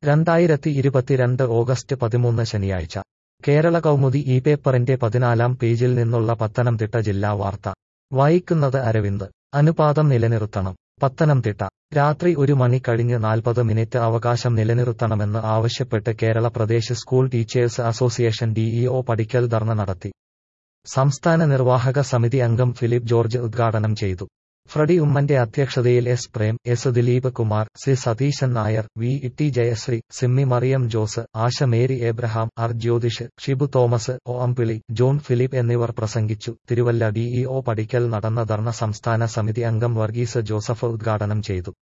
രണ്ടായിരത്തി ഇരുപത്തിരണ്ട് ഓഗസ്റ്റ് പതിമൂന്ന് ശനിയാഴ്ച കേരള കൗമുദി ഈ പേപ്പറിന്റെ പതിനാലാം പേജിൽ നിന്നുള്ള പത്തനംതിട്ട ജില്ലാ വാർത്ത വായിക്കുന്നത് അരവിന്ദ് അനുപാതം നിലനിർത്തണം പത്തനംതിട്ട രാത്രി ഒരു മണി കഴിഞ്ഞ് നാൽപ്പത് മിനിറ്റ് അവകാശം നിലനിർത്തണമെന്ന് ആവശ്യപ്പെട്ട് Kerala Pradesh school teachers association DEO പടിക്കൽ ധർണ നടത്തി സംസ്ഥാന നിർവാഹക സമിതി അംഗം ഫിലിപ്പ് ജോർജ് ഉദ്ഘാടനം ചെയ്തു ഫ്രഡി ഉമ്മന്റെ അധ്യക്ഷതയിൽ S Prem S Dileep Kumar C Satheesan Nair V T Jayasree Simmy Mariam Jose Asha Mary Abraham R Jyothish Shibu Thomas O Ambili John Philip എന്നിവർ പ്രസംഗിച്ചു തിരുവല്ല ഡിഇഒ പടിക്കൽ നടന്ന ധർണ സംസ്ഥാന സമിതി അംഗം വർഗീസ് ജോസഫ് ഉദ്ഘാടനം ചെയ്തു